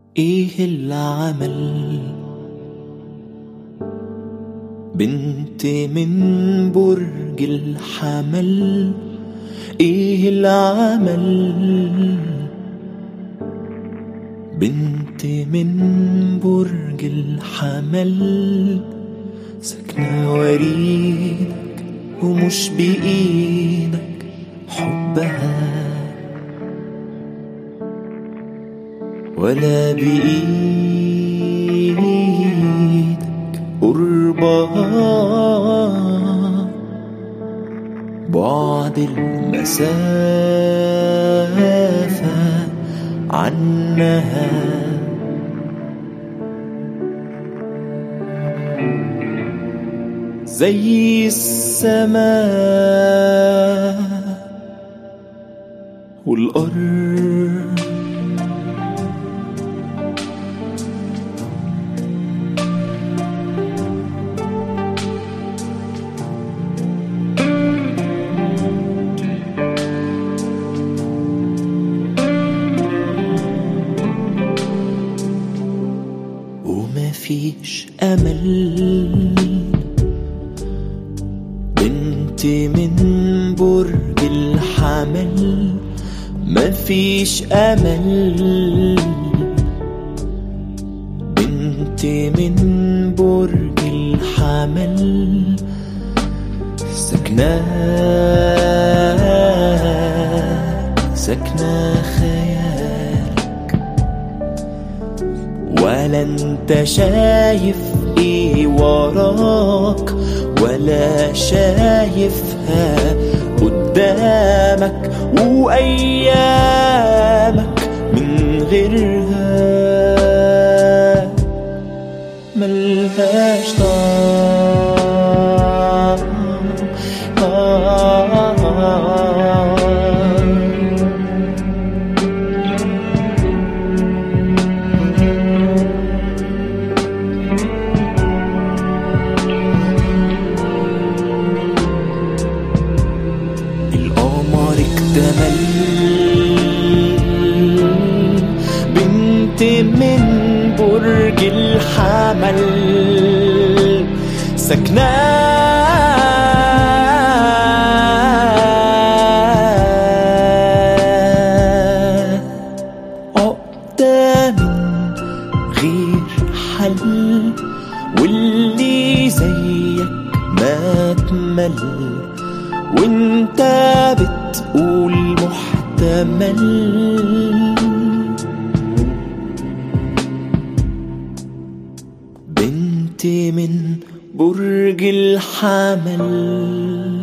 ايه العمل بنت من برج الحمل ايه العمل بنت من برج الحمل ساكنة وريدك ومش بإيدك حبها ولا بإيدك قربها بعد المسافة عنها زي السماء والأرض وما فيش أمل بنت من برج الحمل ما فيش أمل بنت من برج الحمل سكنة سكنة خيالك ولا انت شايف ايه وراك ولا شايفها قدامك وايامك من غيرها ملهاش طعم القمر اكتمل بنت من برج الحمل سكنة عقدة من غير حل واللي زيك ما تمل وانت بتقول محتمل بنت من برج الحمل